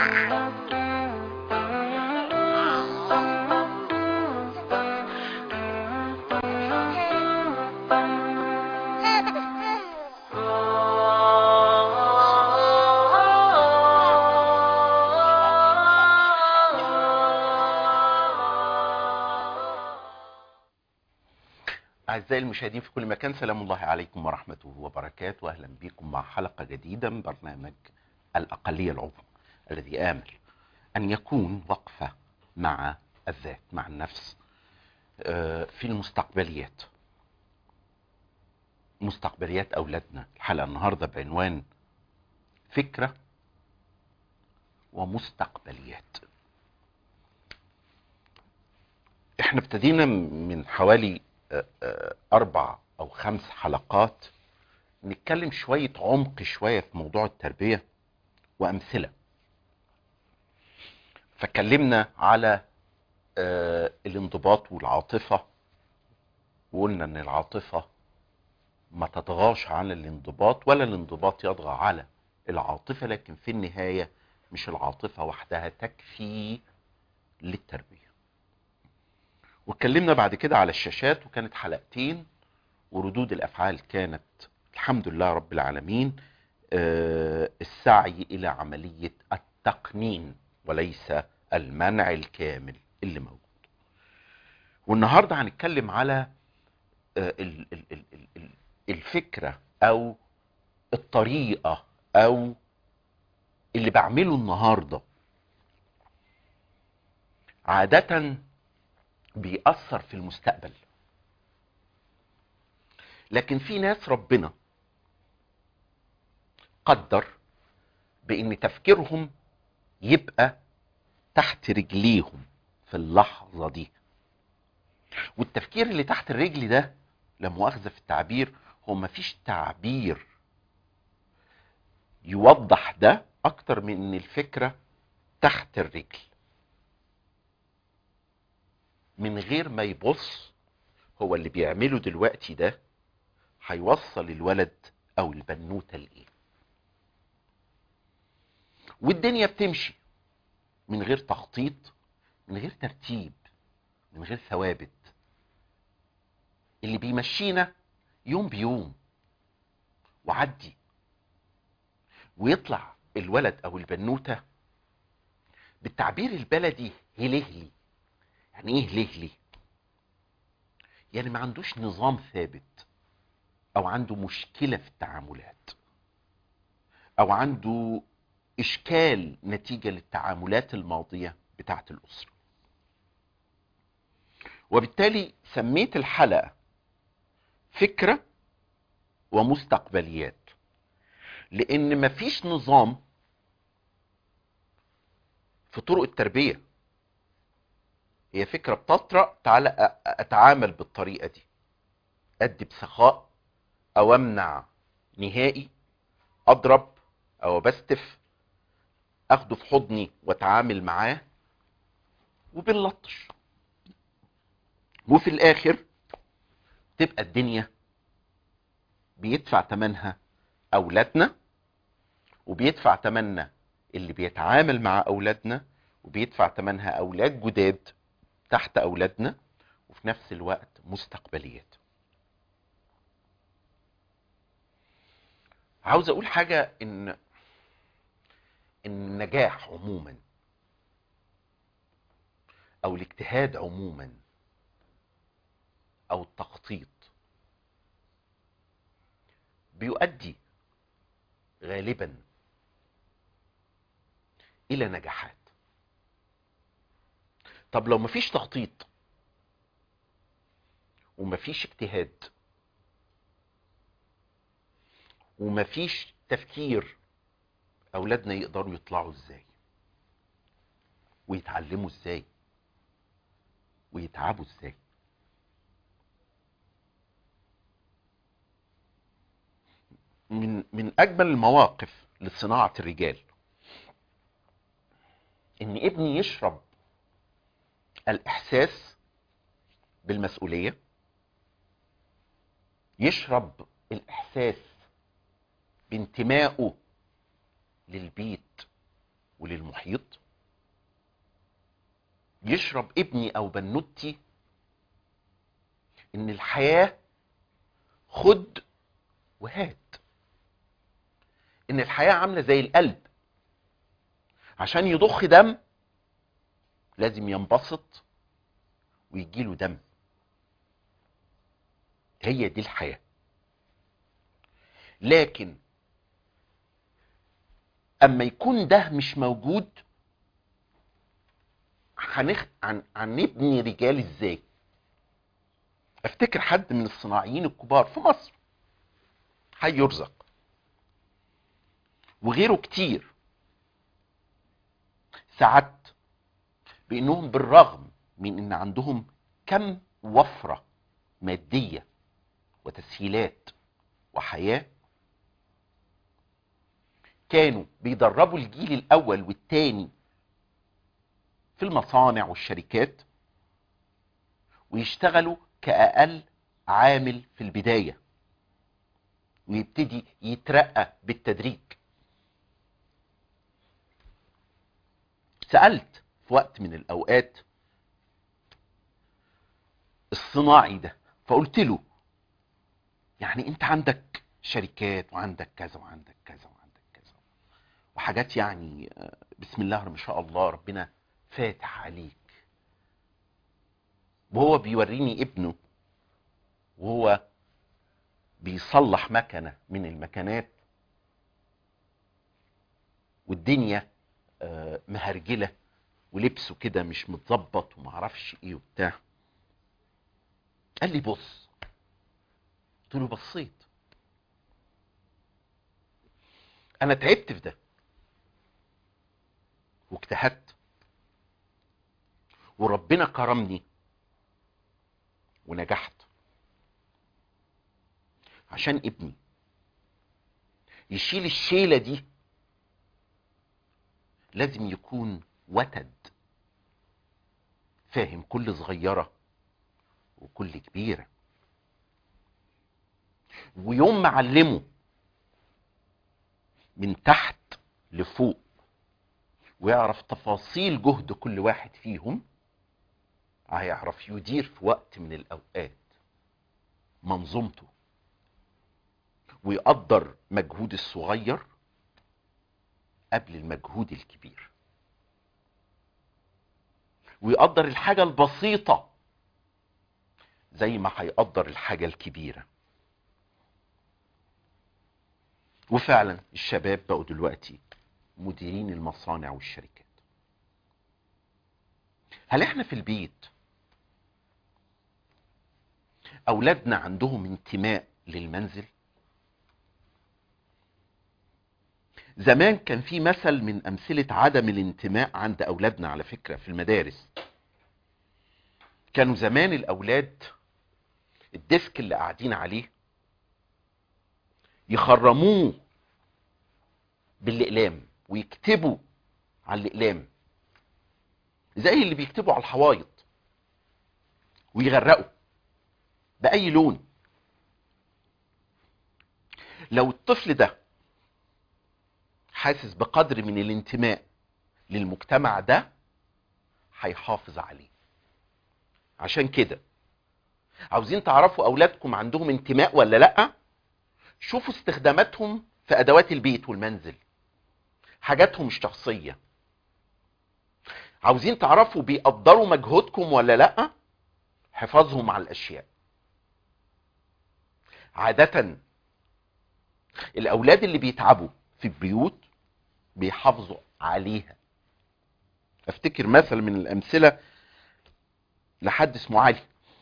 أعزائي المشاهدين في كل مكان سلام الله عليكم ورحمته وبركاته أهلا بكم مع حلقة جديدة من برنامج الأقلية العظمى الذي آمل أن يكون وقفة مع الذات مع النفس آه، في المستقبليات مستقبليات أولادنا الحلقة النهاردة بعنوان فكرة ومستقبليات احنا ابتدينا من حوالي آه، آه، اربع او خمس حلقات نتكلم شوية عمق شوية في موضوع التربية وامثلة فكلمنا على آه، الانضباط والعاطفة وقلنا ان العاطفة ما تطغاش على الانضباط ولا الانضباط يطغى على العاطفة لكن في النهاية مش العاطفة وحدها تكفي للتربية واتكلمنا بعد كده على الشاشات وكانت حلقتين وردود الافعال كانت الحمد لله رب العالمين آه، السعي الى عمليه التقنين وليس المنع الكامل اللي موجود والنهارده هنتكلم على آه، ال- ال- ال- ال- ال- الفكره او الطريقه او اللي بعمله النهارده عاده بيأثر في المستقبل لكن في ناس ربنا قدر بان تفكيرهم يبقى تحت رجليهم في اللحظة دي والتفكير اللي تحت الرجل ده لا مؤاخذة في التعبير هو مفيش تعبير يوضح ده اكتر من ان الفكرة تحت الرجل من غير ما يبص هو اللي بيعمله دلوقتي ده هيوصل الولد او البنوته لايه والدنيا بتمشي من غير تخطيط من غير ترتيب من غير ثوابت اللي بيمشينا يوم بيوم وعدي ويطلع الولد او البنوته بالتعبير البلدي هلهلي يعني ايه لهلي يعني ما عندوش نظام ثابت او عنده مشكلة في التعاملات او عنده اشكال نتيجة للتعاملات الماضية بتاعة الاسرة وبالتالي سميت الحلقة فكرة ومستقبليات لان مفيش نظام في طرق التربيه هي فكرة بتطرأ تعالى أ- اتعامل بالطريقة دي ادي بسخاء او امنع نهائي اضرب او بستف اخده في حضني واتعامل معاه وبنلطش وفي الاخر تبقى الدنيا بيدفع تمنها اولادنا وبيدفع تمنها اللي بيتعامل مع اولادنا وبيدفع تمنها اولاد جداد تحت اولادنا وفي نفس الوقت مستقبليات عاوز اقول حاجة ان ان النجاح عموما او الاجتهاد عموما او التخطيط بيؤدي غالبا الى نجاحات طب لو مفيش تخطيط ومفيش اجتهاد ومفيش تفكير اولادنا يقدروا يطلعوا ازاي ويتعلموا ازاي ويتعبوا ازاي من من اجمل المواقف لصناعه الرجال ان ابني يشرب الاحساس بالمسؤوليه يشرب الاحساس بانتمائه للبيت وللمحيط يشرب ابني او بنوتي ان الحياة خد وهات ان الحياة عاملة زي القلب عشان يضخ دم لازم ينبسط ويجيله دم هي دي الحياة لكن اما يكون ده مش موجود هنخ... عن... هنبني رجال ازاي افتكر حد من الصناعيين الكبار في مصر حي يرزق وغيره كتير سعدت بانهم بالرغم من ان عندهم كم وفرة مادية وتسهيلات وحياة كانوا بيدربوا الجيل الاول والتاني في المصانع والشركات ويشتغلوا كأقل عامل في البداية ويبتدي يترقى بالتدريج سألت في وقت من الأوقات الصناعي ده فقلت له يعني انت عندك شركات وعندك كذا وعندك كذا وعندك كذا وحاجات يعني آه، بسم الله ما شاء الله ربنا فاتح عليك وهو بيوريني ابنه وهو بيصلح مكنة من المكنات والدنيا آه، مهرجلة ولبسه كده مش متظبط ومعرفش ايه وبتاع قال لي بص قلت له بصيت انا تعبت في ده واجتهدت وربنا كرمني ونجحت عشان ابني يشيل الشيلة دي لازم يكون وتد فاهم كل صغيرة وكل كبيرة ويوم ما علمه من تحت لفوق ويعرف تفاصيل جهد كل واحد فيهم هيعرف يدير في وقت من الأوقات منظومته ويقدر مجهود الصغير قبل المجهود الكبير ويقدر الحاجة البسيطة زي ما هيقدر الحاجة الكبيرة وفعلا الشباب بقوا دلوقتي مديرين المصانع والشركات هل احنا في البيت اولادنا عندهم انتماء للمنزل زمان كان في مثل من امثله عدم الانتماء عند اولادنا على فكره في المدارس كانوا زمان الاولاد الديسك اللي قاعدين عليه يخرموه بالاقلام ويكتبوا على الاقلام زي اللي بيكتبوا على الحوايط ويغرقوا باي لون لو الطفل ده حاسس بقدر من الانتماء للمجتمع ده هيحافظ عليه عشان كده عاوزين تعرفوا اولادكم عندهم انتماء ولا لا شوفوا استخداماتهم في ادوات البيت والمنزل حاجاتهم الشخصيه عاوزين تعرفوا بيقدروا مجهودكم ولا لا حفاظهم على الاشياء عاده الاولاد اللي بيتعبوا في البيوت بيحافظوا عليها افتكر مثل من الامثله لحد اسمه علي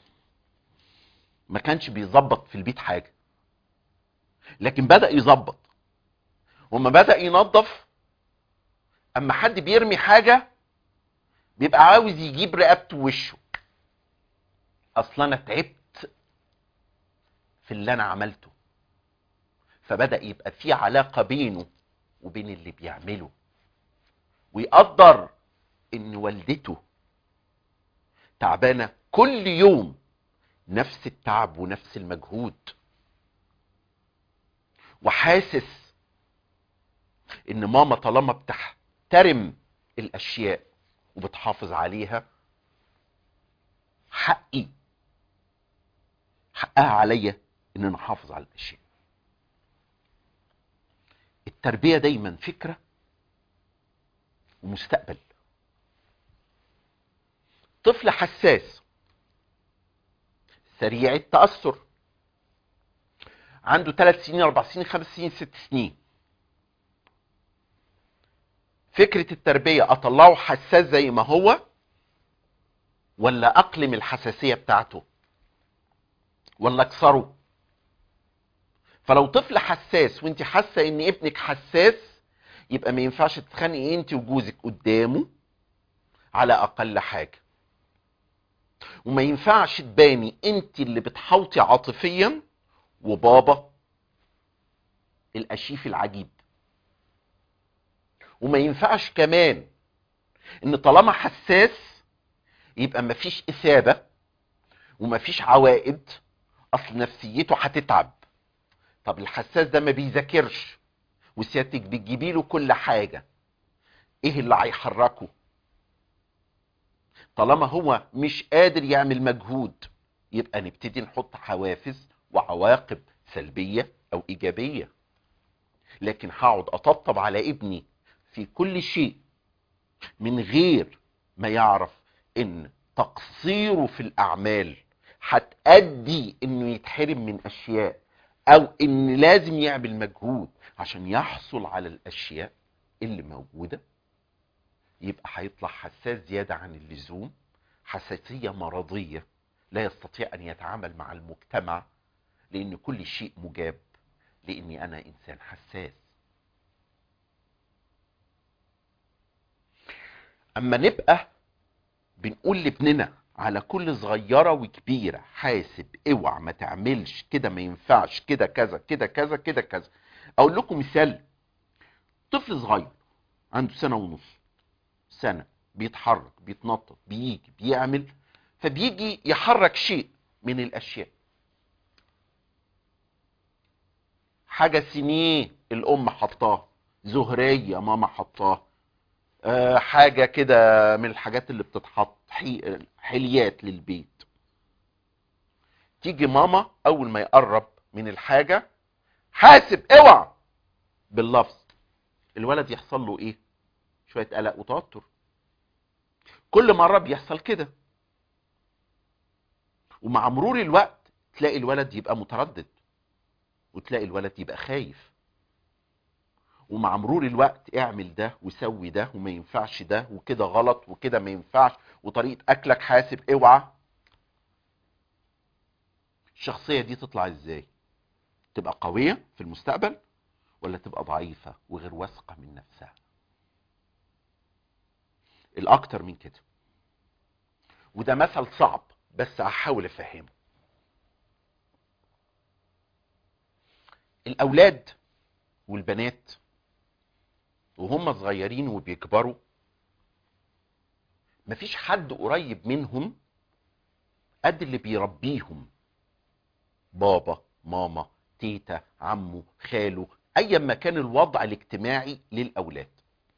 ما كانش بيظبط في البيت حاجه لكن بدا يظبط وما بدا ينظف اما حد بيرمي حاجه بيبقى عاوز يجيب رقبته ووشه اصل انا تعبت في اللي انا عملته فبدا يبقى في علاقه بينه وبين اللي بيعمله ويقدر ان والدته تعبانه كل يوم نفس التعب ونفس المجهود وحاسس ان ماما طالما بتحترم الاشياء وبتحافظ عليها حقي حقها عليا ان انا احافظ على الاشياء التربيه دايما فكره ومستقبل طفل حساس سريع التاثر عنده ثلاث سنين اربع سنين خمس سنين ست سنين فكره التربيه اطلعه حساس زي ما هو ولا اقلم الحساسيه بتاعته ولا اكسره فلو طفل حساس وانت حاسه ان ابنك حساس يبقى ما ينفعش تتخانقي انت وجوزك قدامه على اقل حاجه وما ينفعش تباني انت اللي بتحوطي عاطفيا وبابا الاشيف العجيب وما ينفعش كمان ان طالما حساس يبقى مفيش اثابه ومفيش عوائد اصل نفسيته هتتعب طب الحساس ده ما بيذاكرش وسيادتك بتجيبي له كل حاجه ايه اللي هيحركه طالما هو مش قادر يعمل مجهود يبقى نبتدي نحط حوافز وعواقب سلبيه او ايجابيه لكن هقعد اطبطب على ابني في كل شيء من غير ما يعرف ان تقصيره في الاعمال هتأدي انه يتحرم من اشياء او ان لازم يعمل مجهود عشان يحصل على الاشياء اللي موجودة يبقى هيطلع حساس زيادة عن اللزوم حساسية مرضية لا يستطيع ان يتعامل مع المجتمع لان كل شيء مجاب لاني انا انسان حساس اما نبقى بنقول لابننا على كل صغيره وكبيره حاسب اوعى ما تعملش كده ما ينفعش كده كذا كده كذا كده كذا اقول لكم مثال طفل صغير عنده سنه ونص سنه بيتحرك بيتنطط بيجي بيعمل فبيجي يحرك شيء من الاشياء حاجه سنيه الام حطاها زهريه ماما حطاها أه حاجه كده من الحاجات اللي بتتحط حي... حليات للبيت تيجي ماما اول ما يقرب من الحاجه حاسب اوعى باللفظ الولد يحصل له ايه شويه قلق وتوتر كل مره بيحصل كده ومع مرور الوقت تلاقي الولد يبقى متردد وتلاقي الولد يبقى خايف ومع مرور الوقت اعمل ده وسوي ده وما ينفعش ده وكده غلط وكده ما ينفعش وطريقه اكلك حاسب اوعى الشخصيه دي تطلع ازاي تبقى قويه في المستقبل ولا تبقى ضعيفه وغير واثقه من نفسها الاكتر من كده وده مثل صعب بس هحاول افهمه الاولاد والبنات وهم صغيرين وبيكبروا مفيش حد قريب منهم قد اللي بيربيهم بابا ماما تيتا عمه خاله ايا ما كان الوضع الاجتماعي للاولاد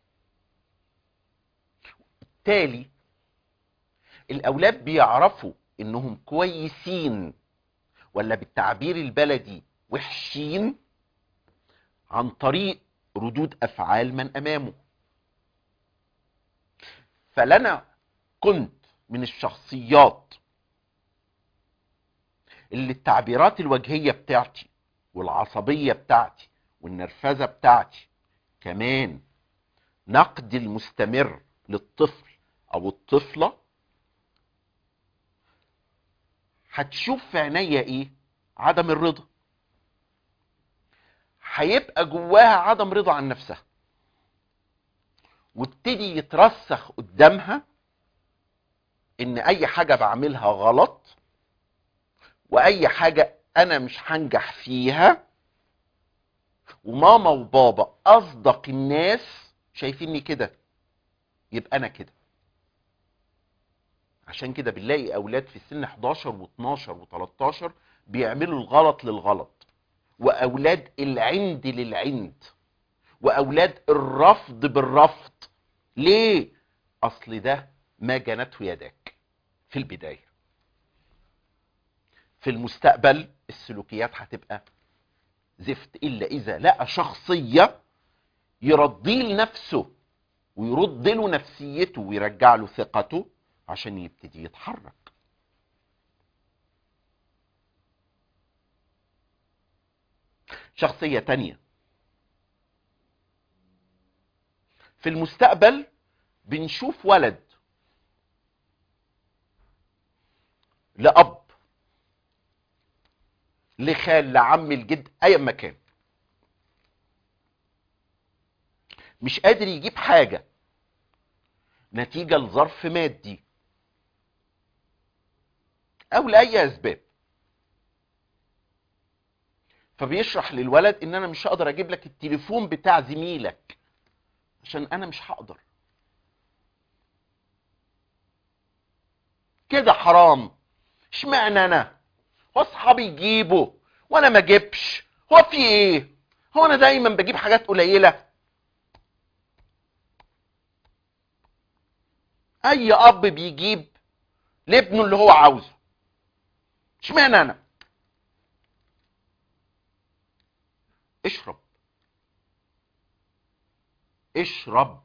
بالتالي الاولاد بيعرفوا انهم كويسين ولا بالتعبير البلدي وحشين عن طريق ردود افعال من امامه فلنا كنت من الشخصيات اللي التعبيرات الوجهيه بتاعتي والعصبيه بتاعتي والنرفزه بتاعتي كمان نقد المستمر للطفل او الطفله هتشوف في عينيا ايه عدم الرضا هيبقى جواها عدم رضا عن نفسها وابتدي يترسخ قدامها ان اي حاجه بعملها غلط واي حاجه انا مش هنجح فيها وماما وبابا اصدق الناس شايفيني كده يبقى انا كده عشان كده بنلاقي اولاد في سن 11 و12 و13 بيعملوا الغلط للغلط واولاد العند للعند واولاد الرفض بالرفض ليه اصل ده ما جنته يدك في البدايه في المستقبل السلوكيات هتبقى زفت الا اذا لقى شخصيه يرضي لنفسه ويرد له نفسيته ويرجع له ثقته عشان يبتدي يتحرك شخصية تانية في المستقبل بنشوف ولد لأب لخال لعم الجد أي مكان مش قادر يجيب حاجة نتيجة لظرف مادي أو لأي أسباب فبيشرح للولد ان انا مش هقدر اجيب لك التليفون بتاع زميلك عشان انا مش هقدر كده حرام اشمعنى انا هو اصحابي يجيبوا وانا ما اجيبش هو في ايه هو انا دايما بجيب حاجات قليله اي اب بيجيب لابنه اللي هو عاوزه اشمعنى انا اشرب اشرب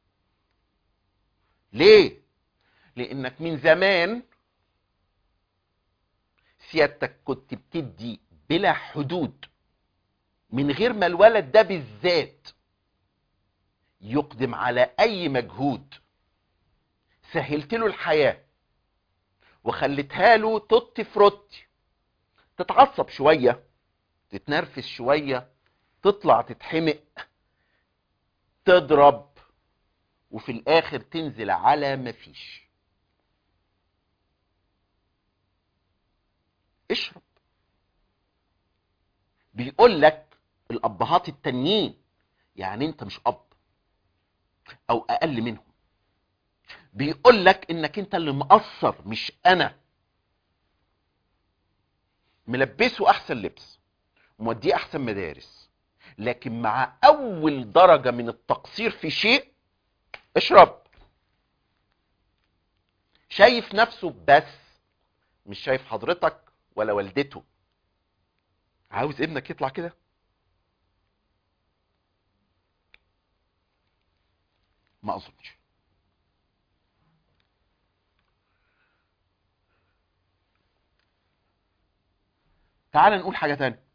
ليه لانك من زمان سيادتك كنت بتدي بلا حدود من غير ما الولد ده بالذات يقدم على اي مجهود سهلت له الحياه وخليتها له توت فروتي تتعصب شويه تتنرفز شويه تطلع تتحمق تضرب وفي الاخر تنزل على مفيش اشرب بيقول لك الابهات التانيين يعني انت مش اب او اقل منهم بيقول لك انك انت اللي مقصر مش انا ملبسه احسن لبس موديه احسن مدارس لكن مع اول درجة من التقصير في شيء اشرب شايف نفسه بس مش شايف حضرتك ولا والدته عاوز ابنك يطلع كده ما اظنش تعال نقول حاجة تانية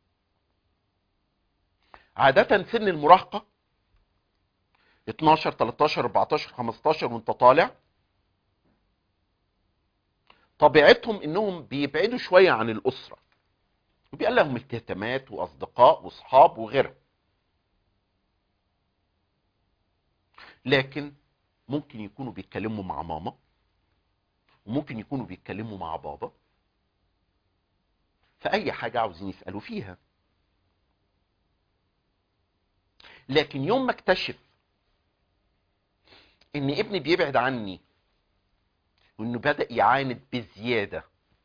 عادة سن المراهقة 12 13 14 15 وانت طالع طبيعتهم انهم بيبعدوا شوية عن الاسرة وبيبقى لهم التزامات واصدقاء واصحاب وغيرهم لكن ممكن يكونوا بيتكلموا مع ماما وممكن يكونوا بيتكلموا مع بابا فأي حاجة عاوزين يسألوا فيها لكن يوم ما اكتشف ان ابني بيبعد عني وانه بدأ يعاند بزيادة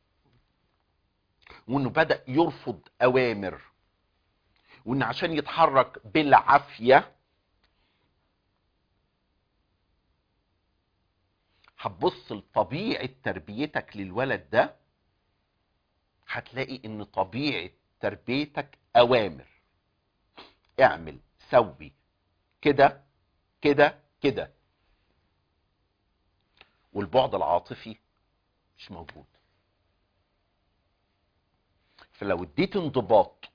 وانه بدأ يرفض اوامر وان عشان يتحرك بالعافية هتبص لطبيعة تربيتك للولد ده هتلاقي ان طبيعة تربيتك اوامر اعمل سوي كده كده كده والبعد العاطفي مش موجود فلو اديت انضباط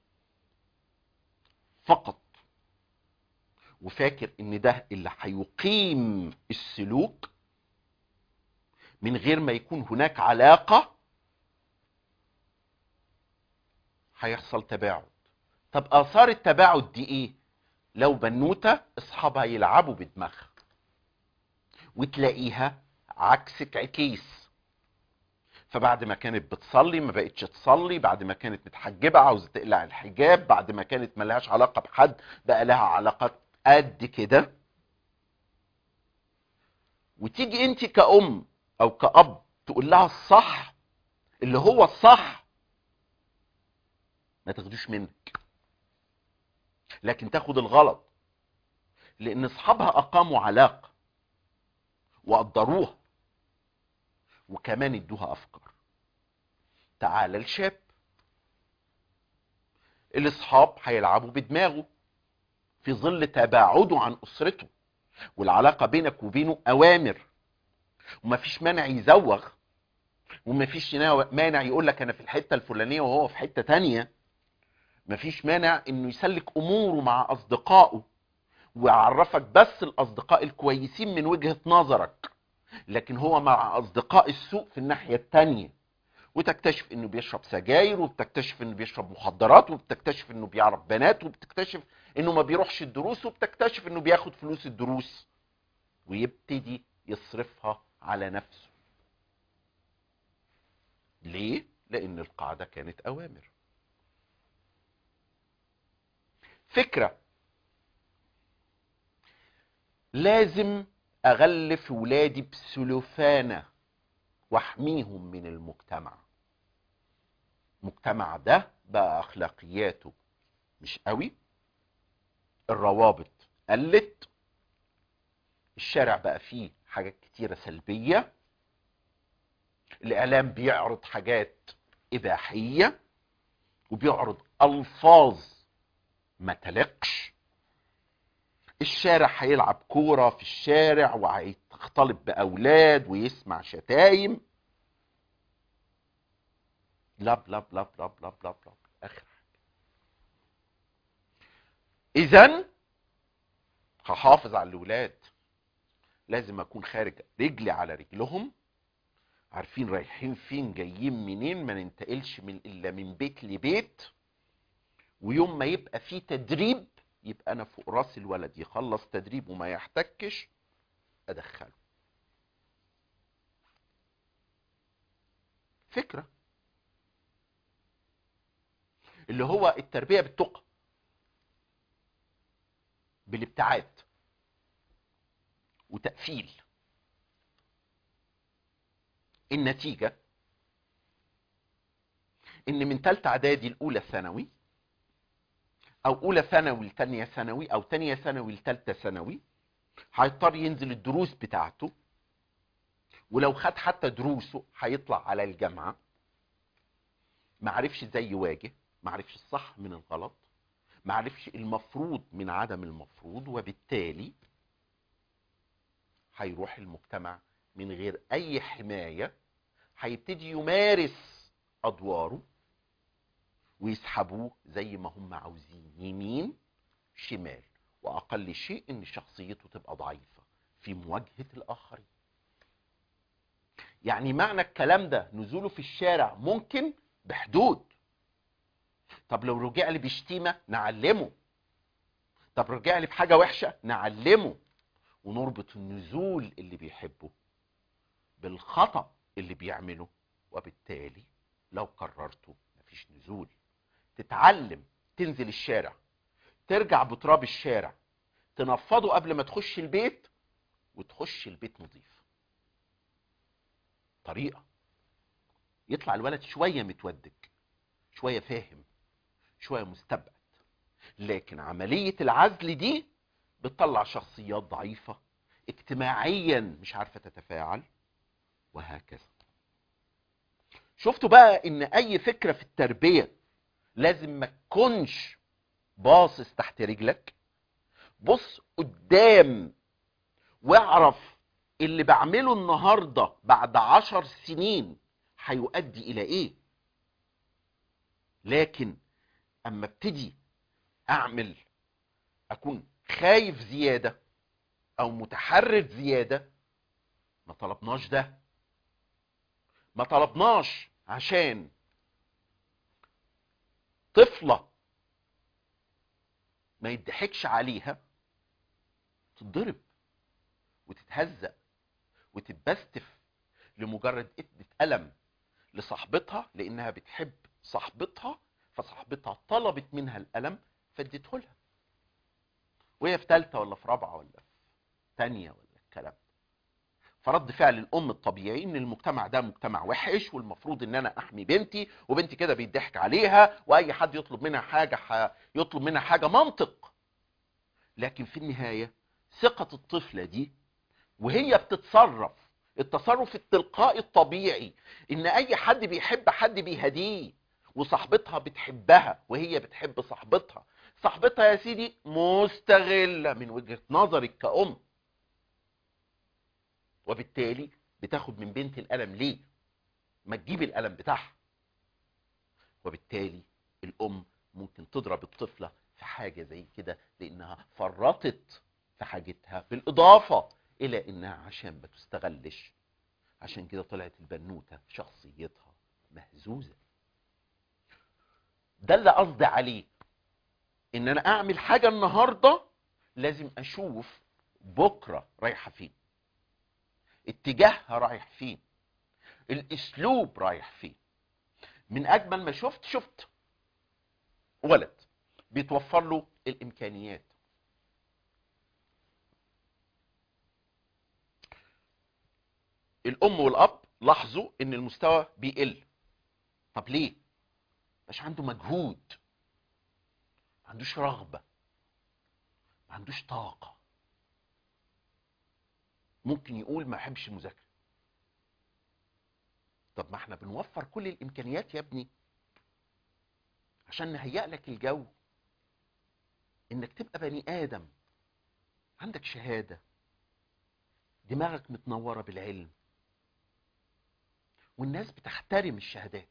فقط وفاكر ان ده اللي هيقيم السلوك من غير ما يكون هناك علاقة هيحصل تباعد طب اثار التباعد دي ايه لو بنوتة اصحابها يلعبوا بدماغها وتلاقيها عكس عكيس فبعد ما كانت بتصلي ما بقتش تصلي بعد ما كانت متحجبة عاوزة تقلع الحجاب بعد ما كانت ملهاش علاقة بحد بقى لها علاقات قد كده وتيجي انت كأم او كأب تقول لها الصح اللي هو الصح ما تاخدوش منك لكن تاخد الغلط لان اصحابها اقاموا علاقة وقدروها وكمان ادوها افكار تعالى الشاب الاصحاب هيلعبوا بدماغه في ظل تباعده عن اسرته والعلاقه بينك وبينه اوامر ومفيش مانع يزوغ ومفيش مانع يقول لك انا في الحته الفلانيه وهو في حته تانية مفيش مانع انه يسلك اموره مع اصدقائه ويعرفك بس الاصدقاء الكويسين من وجهه نظرك لكن هو مع اصدقاء السوء في الناحيه التانية وتكتشف انه بيشرب سجاير وبتكتشف انه بيشرب مخدرات وبتكتشف انه بيعرف بنات وبتكتشف انه ما بيروحش الدروس وبتكتشف انه بياخد فلوس الدروس ويبتدي يصرفها على نفسه ليه لان القاعده كانت اوامر فكره لازم اغلف ولادي بسلوفانه واحميهم من المجتمع المجتمع ده بقى اخلاقياته مش قوي الروابط قلت الشارع بقى فيه حاجات كتيره سلبيه الاعلام بيعرض حاجات اباحيه وبيعرض الفاظ ما تلقش الشارع هيلعب كوره في الشارع وهيختلط باولاد ويسمع شتايم لب لب لب لب لب لب لب اخر اذا هحافظ على الاولاد لازم اكون خارج رجلي على رجلهم عارفين رايحين فين جايين منين ما ننتقلش من الا من بيت لبيت ويوم ما يبقى في تدريب يبقى انا فوق راس الولد يخلص تدريب وما يحتكش ادخله فكره اللي هو التربيه بالتقى بالابتعاد وتقفيل النتيجه ان من ثالثه اعدادي الاولى ثانوي او اولى ثانوي لتانية ثانوي او تانية ثانوي لتالتة ثانوي هيضطر ينزل الدروس بتاعته ولو خد حتى دروسه هيطلع على الجامعة معرفش ازاي يواجه معرفش الصح من الغلط معرفش المفروض من عدم المفروض وبالتالي هيروح المجتمع من غير اي حماية هيبتدي يمارس ادواره ويسحبوه زي ما هم عاوزين يمين شمال واقل شيء ان شخصيته تبقى ضعيفه في مواجهه الاخرين يعني معنى الكلام ده نزوله في الشارع ممكن بحدود طب لو رجع لي بشتيمه نعلمه طب رجع لي بحاجه وحشه نعلمه ونربط النزول اللي بيحبه بالخطا اللي بيعمله وبالتالي لو قررته مفيش نزول تتعلم تنزل الشارع ترجع بتراب الشارع تنفضه قبل ما تخش البيت وتخش البيت نظيف طريقة يطلع الولد شوية متودج شوية فاهم شوية مستبعد لكن عملية العزل دي بتطلع شخصيات ضعيفة اجتماعيا مش عارفة تتفاعل وهكذا شفتوا بقى ان اي فكرة في التربية لازم ما تكونش باصص تحت رجلك بص قدام واعرف اللي بعمله النهاردة بعد عشر سنين هيؤدي الى ايه لكن اما ابتدي اعمل اكون خايف زيادة او متحرر زيادة ما طلبناش ده ما طلبناش عشان طفلة ما يضحكش عليها تتضرب وتتهزق وتتبستف لمجرد ادة ألم لصاحبتها لأنها بتحب صاحبتها فصاحبتها طلبت منها الألم فاديته لها وهي في ثالثة ولا في رابعة ولا في ثانية ولا الكلام ده فرد فعل الام الطبيعي ان المجتمع ده مجتمع وحش والمفروض ان انا احمي بنتي وبنتي كده بيضحك عليها واي حد يطلب منها حاجه ح... يطلب منها حاجه منطق لكن في النهايه ثقه الطفله دي وهي بتتصرف التصرف التلقائي الطبيعي ان اي حد بيحب حد بيهديه وصاحبتها بتحبها وهي بتحب صاحبتها صاحبتها يا سيدي مستغلة من وجهة نظرك كأم وبالتالي بتاخد من بنت القلم ليه ما تجيب القلم بتاعها وبالتالي الام ممكن تضرب الطفلة في حاجة زي كده لانها فرطت في حاجتها بالاضافة الى انها عشان ما تستغلش عشان كده طلعت البنوتة شخصيتها مهزوزة ده اللي قصدي عليه ان انا اعمل حاجة النهاردة لازم اشوف بكرة رايحة فين اتجاهها رايح فين الاسلوب رايح فين من اجمل ما شفت شفت ولد بيتوفر له الامكانيات الام والاب لاحظوا ان المستوى بيقل طب ليه مش عنده مجهود ما عندوش رغبة ما عندوش طاقة ممكن يقول ما احبش المذاكرة طب ما احنا بنوفر كل الامكانيات يا ابني عشان نهيئ لك الجو انك تبقى بني ادم عندك شهادة دماغك متنورة بالعلم والناس بتحترم الشهادات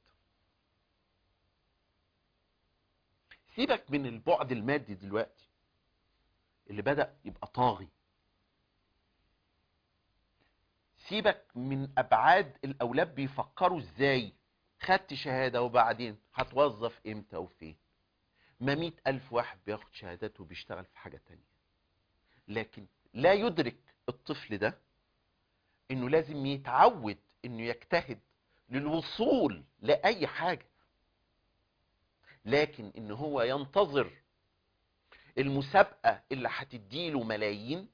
سيبك من البعد المادي دلوقتي اللي بدأ يبقى طاغي سيبك من ابعاد الاولاد بيفكروا ازاي خدت شهادة وبعدين هتوظف امتى وفين ما مئة الف واحد بياخد شهادات وبيشتغل في حاجة تانية لكن لا يدرك الطفل ده انه لازم يتعود انه يجتهد للوصول لاي حاجة لكن ان هو ينتظر المسابقة اللي هتديله ملايين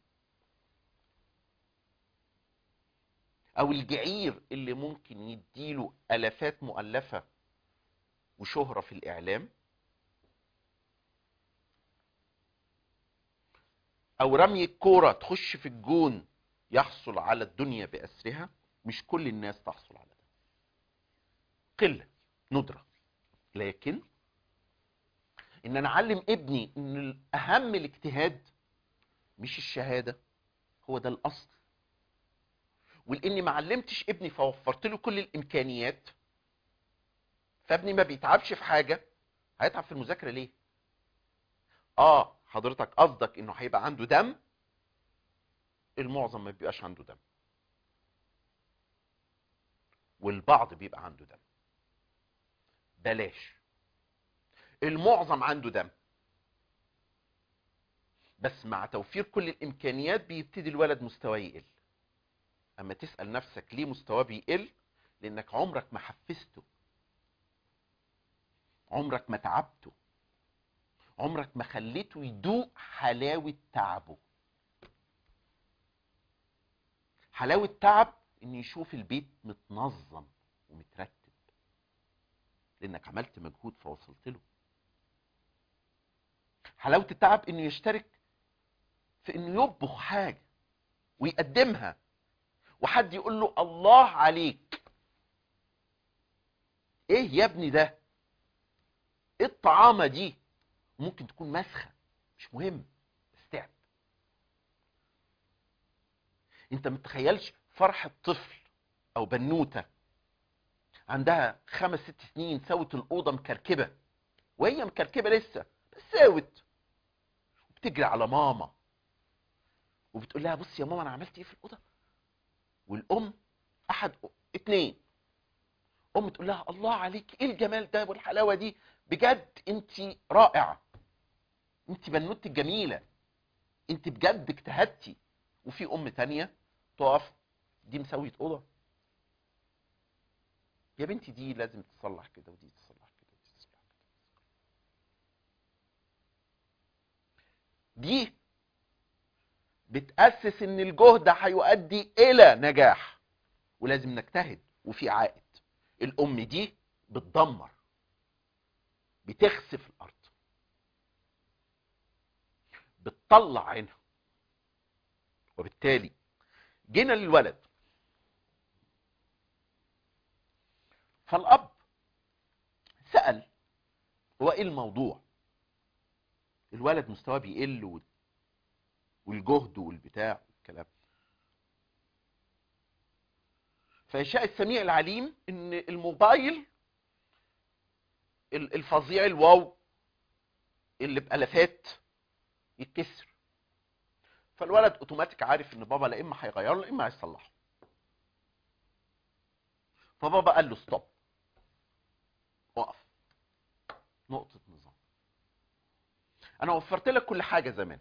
او الجعير اللي ممكن يديله الافات مؤلفة وشهرة في الاعلام او رمي الكورة تخش في الجون يحصل على الدنيا باسرها مش كل الناس تحصل على ده قلة ندرة لكن ان انا اعلم ابني ان الاهم الاجتهاد مش الشهادة هو ده الاصل ولاني ما علمتش ابني فوفرت له كل الامكانيات فابني ما بيتعبش في حاجة هيتعب في المذاكرة ليه اه حضرتك قصدك انه هيبقى عنده دم المعظم ما بيبقاش عنده دم والبعض بيبقى عنده دم بلاش المعظم عنده دم بس مع توفير كل الامكانيات بيبتدي الولد مستواه يقل اما تسأل نفسك ليه مستواه بيقل لانك عمرك ما حفزته عمرك ما تعبته عمرك ما خليته يدوق حلاوة تعبه حلاوة تعب ان يشوف البيت متنظم ومترتب لانك عملت مجهود فوصلت له حلاوة التعب انه يشترك في انه يطبخ حاجة ويقدمها وحد يقول له الله عليك ايه يا ابني ده ايه الطعامة دي ممكن تكون مسخة مش مهم بس تعب انت متخيلش فرحة طفل او بنوتة عندها خمس ست سنين سوت الأوضة مكركبة وهي مكركبة لسه بس ساوت وبتجري على ماما وبتقول لها بصي يا ماما انا عملت ايه في الأوضة والأم أحد اتنين أم تقول لها الله عليك ايه الجمال ده والحلاوة دي بجد انت رائعة انت بنوتي الجميلة انت بجد اجتهدتي وفي ام تانية تقف دي مسوية اوضة يا بنتي دي لازم تصلح كده ودي تصلح كده ودي تصلح كده دي بتأسس ان الجهد هيؤدي الى نجاح ولازم نجتهد وفي عائد الام دي بتدمر بتخسف الارض بتطلع عينها وبالتالي جينا للولد فالاب سال هو ايه الموضوع الولد مستواه بيقل وال- والجهد والبتاع والكلام فيشاء السميع العليم ان الموبايل ال- الفظيع الواو اللي بالافات يتكسر فالولد اوتوماتيك عارف ان بابا لا اما هيغيره لا اما هيصلحه فبابا قال له ستوب وقف نقطة نظام انا وفرت لك كل حاجة زمان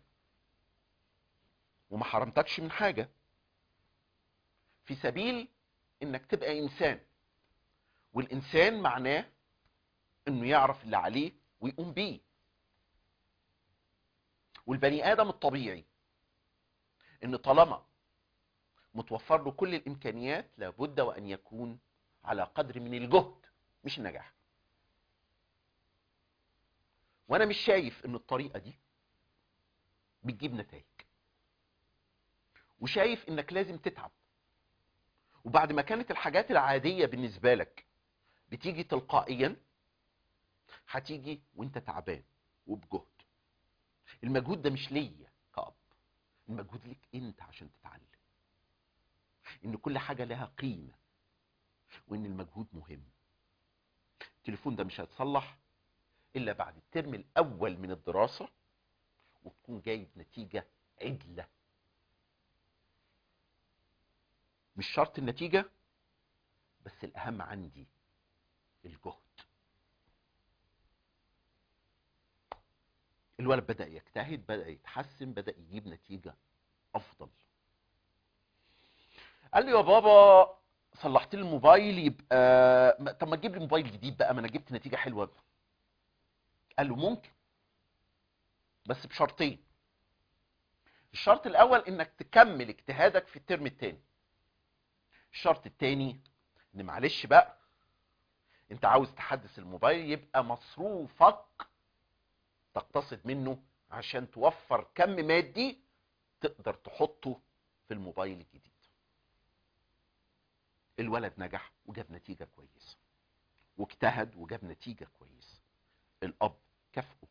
وما حرمتكش من حاجة في سبيل انك تبقى انسان والانسان معناه انه يعرف اللي عليه ويقوم بيه والبني ادم الطبيعي ان طالما متوفر له كل الامكانيات لابد وان يكون على قدر من الجهد مش النجاح وانا مش شايف ان الطريقه دي بتجيب نتائج وشايف انك لازم تتعب وبعد ما كانت الحاجات العاديه بالنسبه لك بتيجي تلقائيا هتيجي وانت تعبان وبجهد المجهود ده مش ليا كأب المجهود ليك انت عشان تتعلم ان كل حاجة لها قيمة وان المجهود مهم التليفون ده مش هيتصلح الا بعد الترم الاول من الدراسة وتكون جايب نتيجة عدلة مش شرط النتيجة بس الاهم عندي الجهد الولد بدأ يجتهد بدأ يتحسن بدأ يجيب نتيجة أفضل قال لي يا بابا صلحت لي الموبايل يبقى ما- طب ما تجيب لي موبايل جديد بقى ما انا جبت نتيجة حلوة قال له ممكن بس بشرطين الشرط الاول انك تكمل اجتهادك في الترم الثاني الشرط الثاني ان معلش بقى انت عاوز تحدث الموبايل يبقى مصروفك تقتصد منه عشان توفر كم مادي تقدر تحطه في الموبايل الجديد الولد نجح وجاب نتيجة كويسة واجتهد وجاب نتيجة كويسة الأب كافئه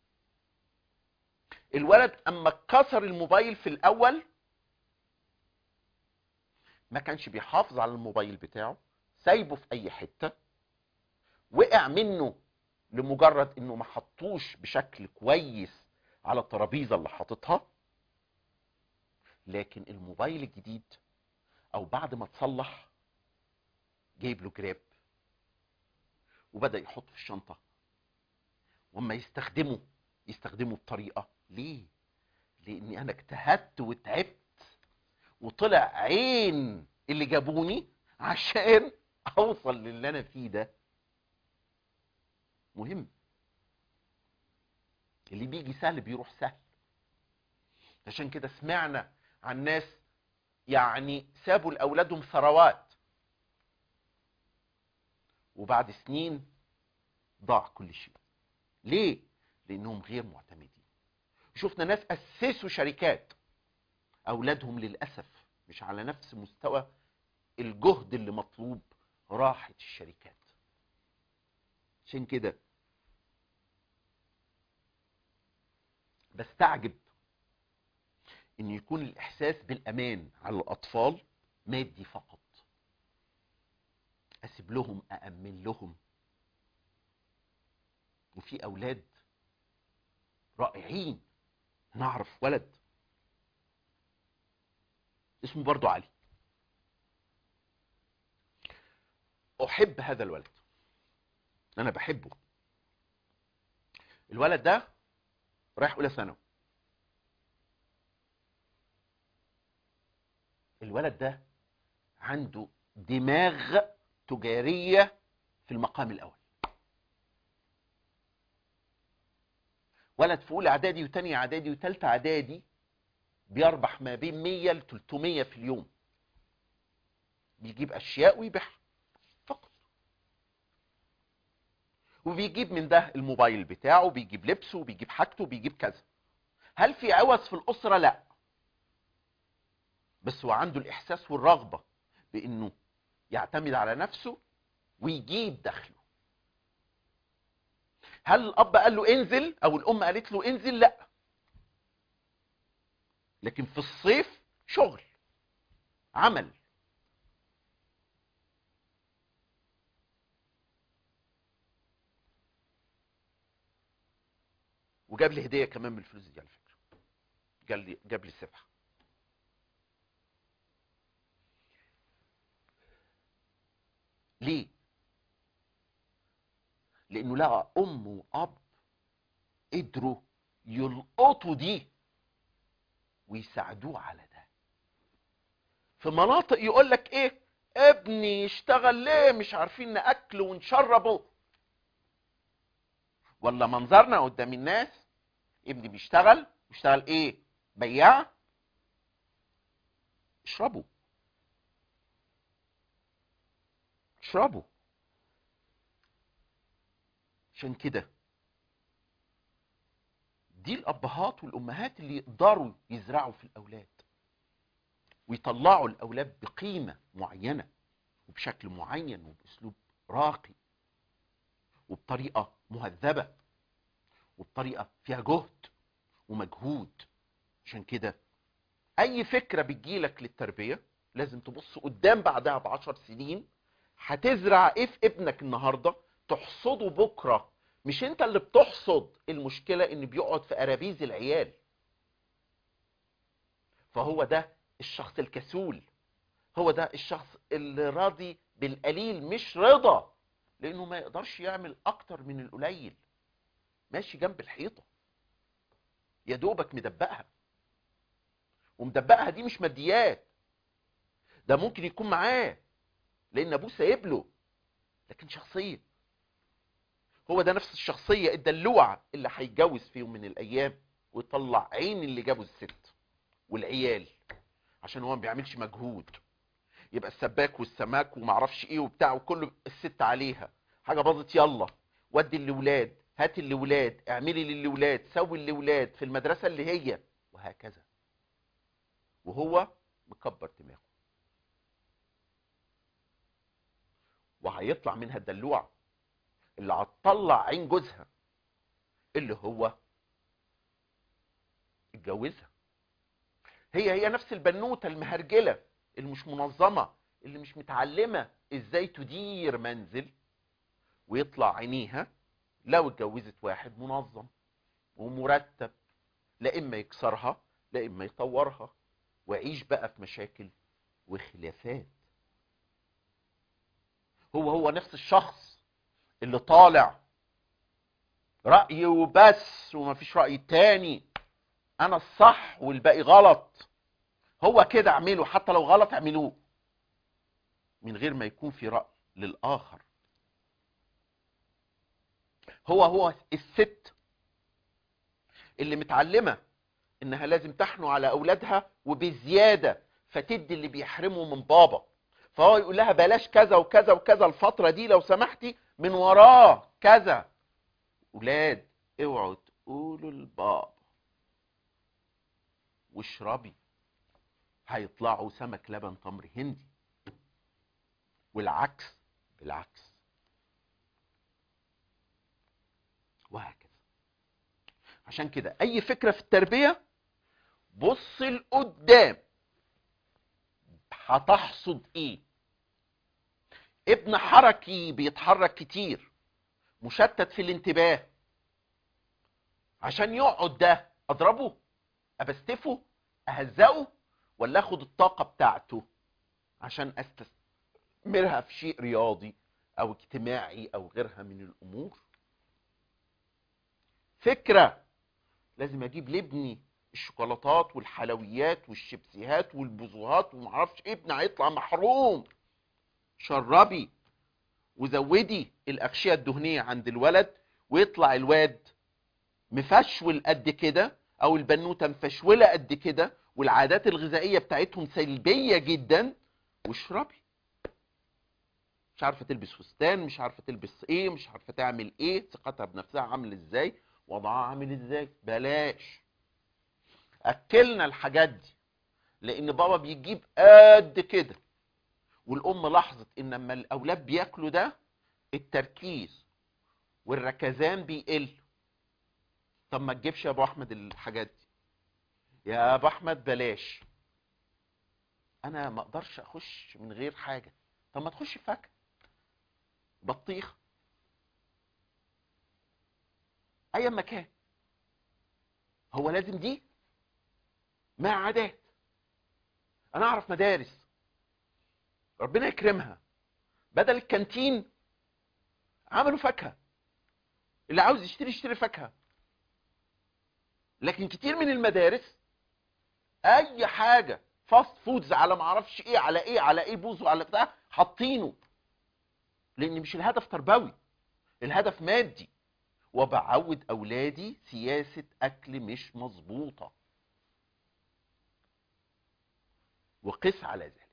الولد أما كسر الموبايل في الأول ما كانش بيحافظ على الموبايل بتاعه سايبه في أي حتة وقع منه لمجرد انه ما حطوش بشكل كويس على الترابيزه اللي حاططها لكن الموبايل الجديد او بعد ما اتصلح جايب له جراب وبدا يحطه في الشنطه واما يستخدمه يستخدمه بطريقه ليه لاني انا اجتهدت وتعبت وطلع عين اللي جابوني عشان اوصل للي انا فيه ده مهم اللي بيجي سهل بيروح سهل عشان كده سمعنا عن ناس يعني سابوا لاولادهم ثروات وبعد سنين ضاع كل شيء ليه لانهم غير معتمدين شفنا ناس اسسوا شركات اولادهم للاسف مش على نفس مستوى الجهد اللي مطلوب راحت الشركات عشان كده بستعجب ان يكون الاحساس بالامان على الاطفال مادي فقط اسيب لهم اامن لهم وفي اولاد رائعين نعرف ولد اسمه برضو علي احب هذا الولد انا بحبه الولد ده رايح اولى ثانوي الولد ده عنده دماغ تجارية في المقام الأول ولد في أولى إعدادي وتانية إعدادي وتالتة إعدادي بيربح ما بين 100 ل 300 في اليوم بيجيب أشياء ويبيعها فقط وبيجيب من ده الموبايل بتاعه بيجيب لبسه بيجيب حاجته بيجيب كذا هل في عوز في الأسرة؟ لا بس هو عنده الإحساس والرغبة بأنه يعتمد على نفسه ويجيب دخله هل الاب قال له انزل او الام قالت له انزل لا لكن في الصيف شغل عمل وجاب لي هديه كمان من الفلوس دي على فكره جاب لي جاب لي سبحه ليه لانه لقى ام واب قدروا يلقطوا دي ويساعدوه على ده في مناطق يقول لك ايه ابني يشتغل ليه مش عارفين ناكله ونشربه ولا منظرنا قدام الناس ابني بيشتغل بيشتغل ايه بياع اشربوا اشربوا عشان كده دي الابهات والامهات اللي يقدروا يزرعوا في الاولاد ويطلعوا الاولاد بقيمه معينه وبشكل معين وباسلوب راقي وبطريقه مهذبه وبطريقه فيها جهد ومجهود عشان كده اي فكره بتجيلك للتربيه لازم تبص قدام بعدها بعشر سنين هتزرع ايه في ابنك النهارده تحصده بكره مش انت اللي بتحصد المشكله ان بيقعد في ارابيز العيال فهو ده الشخص الكسول هو ده الشخص اللي راضي بالقليل مش رضا لانه ما يقدرش يعمل اكتر من القليل ماشي جنب الحيطه يا دوبك مدبقها ومدبقها دي مش ماديات ده ممكن يكون معاه لان ابوه سايب له لكن شخصيه هو ده نفس الشخصيه الدلوعه اللي هيتجوز في يوم من الايام ويطلع عين اللي جابه الست والعيال عشان هو ما بيعملش مجهود يبقى السباك والسماك ومعرفش ايه وبتاع وكله الست عليها حاجه باظت يلا ودي الاولاد هات الاولاد اعملي للاولاد سوي الاولاد في المدرسه اللي هي وهكذا وهو مكبر دماغه وهيطلع منها الدلوعه اللي هتطلع عين جوزها اللي هو اتجوزها هي هي نفس البنوته المهرجله اللي مش منظمه اللي مش متعلمه ازاي تدير منزل ويطلع عينيها لو اتجوزت واحد منظم ومرتب لا اما يكسرها لا اما يطورها ويعيش بقى في مشاكل وخلافات هو هو نفس الشخص اللي طالع رأي وبس ومفيش رأي تاني انا الصح والباقي غلط هو كده اعمله حتى لو غلط اعملوه من غير ما يكون في رأي للآخر هو هو الست اللي متعلمة انها لازم تحنو على اولادها وبزيادة فتدي اللي بيحرمه من بابا فهو يقول لها بلاش كذا وكذا وكذا الفترة دي لو سمحتي من وراه كذا اولاد اوعوا تقولوا لبابا واشربي هيطلعوا سمك لبن تمر هندي والعكس بالعكس وهكذا عشان كده اي فكرة في التربية بص لقدام هتحصد ايه ابن حركي بيتحرك كتير مشتت في الانتباه عشان يقعد ده اضربه ابستفه اهزقه ولا اخد الطاقة بتاعته عشان استثمرها في شيء رياضي او اجتماعي او غيرها من الامور فكرة لازم اجيب لابني الشوكولاتات والحلويات والشيبسيهات والبوزوهات ومعرفش ايه ابني هيطلع محروم شربي وزودي الاغشيه الدهنيه عند الولد ويطلع الواد مفشول قد كده او البنوته مفشوله قد كده والعادات الغذائيه بتاعتهم سلبيه جدا واشربي مش عارفه تلبس فستان مش عارفه تلبس ايه مش عارفه تعمل ايه ثقتها بنفسها عامل ازاي وضعها عامل ازاي بلاش اكلنا الحاجات دي لان بابا بيجيب قد كده والام لاحظت ان لما الاولاد بياكلوا ده التركيز والركزان بيقل طب ما تجيبش يا ابو احمد الحاجات دي يا ابو احمد بلاش انا ما اقدرش اخش من غير حاجه طب ما تخش فاكهه بطيخ اي مكان هو لازم دي مع عادات انا اعرف مدارس ربنا يكرمها بدل الكانتين عملوا فاكهه اللي عاوز يشتري يشتري فاكهه لكن كتير من المدارس اي حاجه فاست فودز على ما اعرفش ايه على ايه على ايه بوز وعلى بتاع حاطينه لان مش الهدف تربوي الهدف مادي وبعود اولادي سياسه اكل مش مظبوطه وقس على ذلك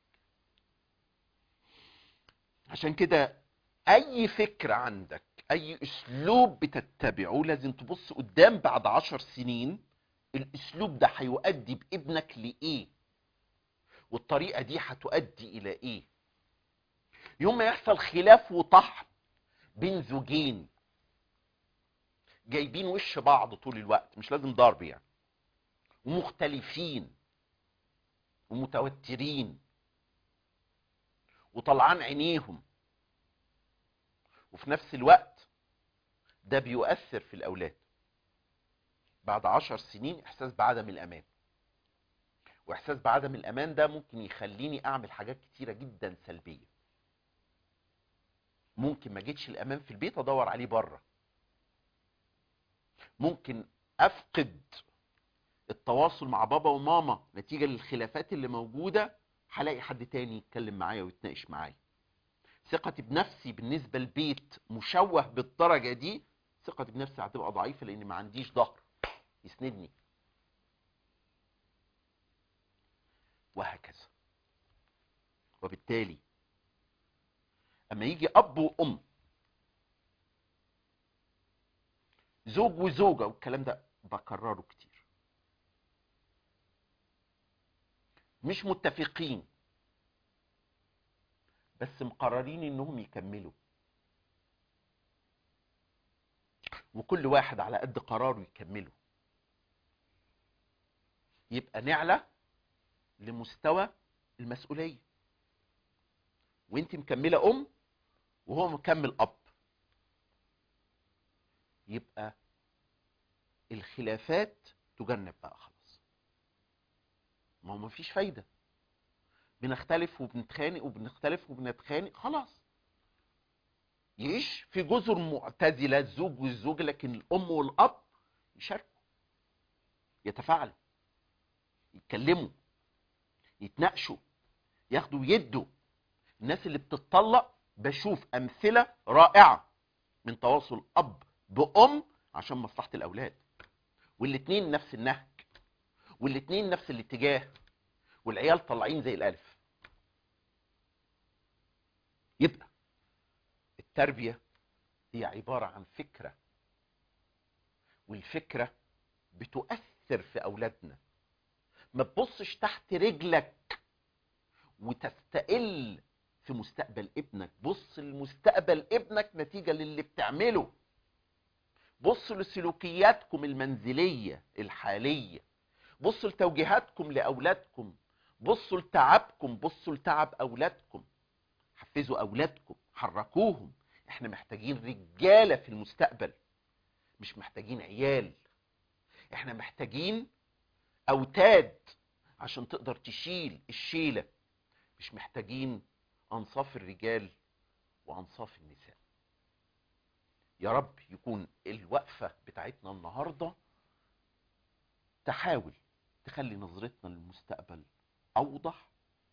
عشان كده اي فكرة عندك اي اسلوب بتتبعه لازم تبص قدام بعد عشر سنين الاسلوب ده هيؤدي بابنك لايه والطريقة دي هتؤدي الى ايه يوم ما يحصل خلاف وطحن بين زوجين جايبين وش بعض طول الوقت مش لازم ضرب يعني ومختلفين ومتوترين وطلعان عينيهم وفي نفس الوقت ده بيؤثر في الأولاد بعد عشر سنين إحساس بعدم الأمان وإحساس بعدم الأمان ده ممكن يخليني أعمل حاجات كتيرة جدا سلبية ممكن ما جيتش الأمان في البيت أدور عليه بره ممكن أفقد التواصل مع بابا وماما نتيجة للخلافات اللي موجودة هلاقي حد تاني يتكلم معايا ويتناقش معايا ثقتي بنفسي بالنسبة للبيت مشوه بالدرجة دي ثقتي بنفسي هتبقى ضعيفة لان ما عنديش ظهر يسندني وهكذا وبالتالي اما يجي اب وام زوج وزوجة والكلام ده بكرره كتير مش متفقين بس مقررين انهم يكملوا وكل واحد على قد قراره يكمله يبقى نعلى لمستوى المسؤولية وانت مكملة ام وهو مكمل اب يبقى الخلافات تجنب بقى خلاص ما هو مفيش فايدة بنختلف وبنتخانق وبنختلف وبنتخانق خلاص يعيش في جزر معتزلة الزوج والزوجة لكن الأم والأب يشاركوا يتفاعلوا يتكلموا يتناقشوا ياخدوا ويدوا الناس اللي بتتطلق بشوف أمثلة رائعة من تواصل أب بأم عشان مصلحة الأولاد والاتنين نفس النهج والاتنين نفس الاتجاه والعيال طالعين زي الألف يبقى التربية هي عبارة عن فكرة والفكرة بتؤثر في أولادنا ما تبصش تحت رجلك وتستقل في مستقبل ابنك بص لمستقبل ابنك نتيجة للي بتعمله بص لسلوكياتكم المنزلية الحالية بصوا لتوجيهاتكم لأولادكم بصوا لتعبكم بصوا لتعب أولادكم حفزوا أولادكم حركوهم احنا محتاجين رجالة في المستقبل مش محتاجين عيال احنا محتاجين أوتاد عشان تقدر تشيل الشيلة مش محتاجين أنصاف الرجال وأنصاف النساء يا رب يكون الوقفة بتاعتنا النهاردة تحاول تخلي نظرتنا للمستقبل أوضح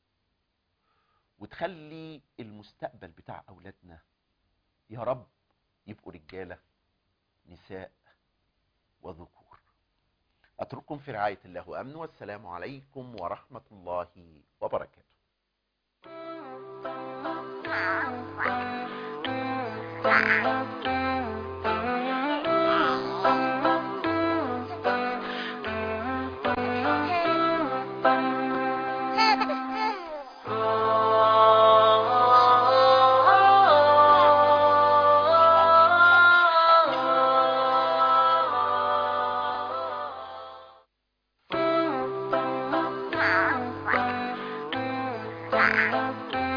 وتخلي المستقبل بتاع أولادنا يا رب يبقوا رجالة نساء وذكور أترككم في رعاية الله وأمن والسلام عليكم ورحمة الله وبركاته Thank you.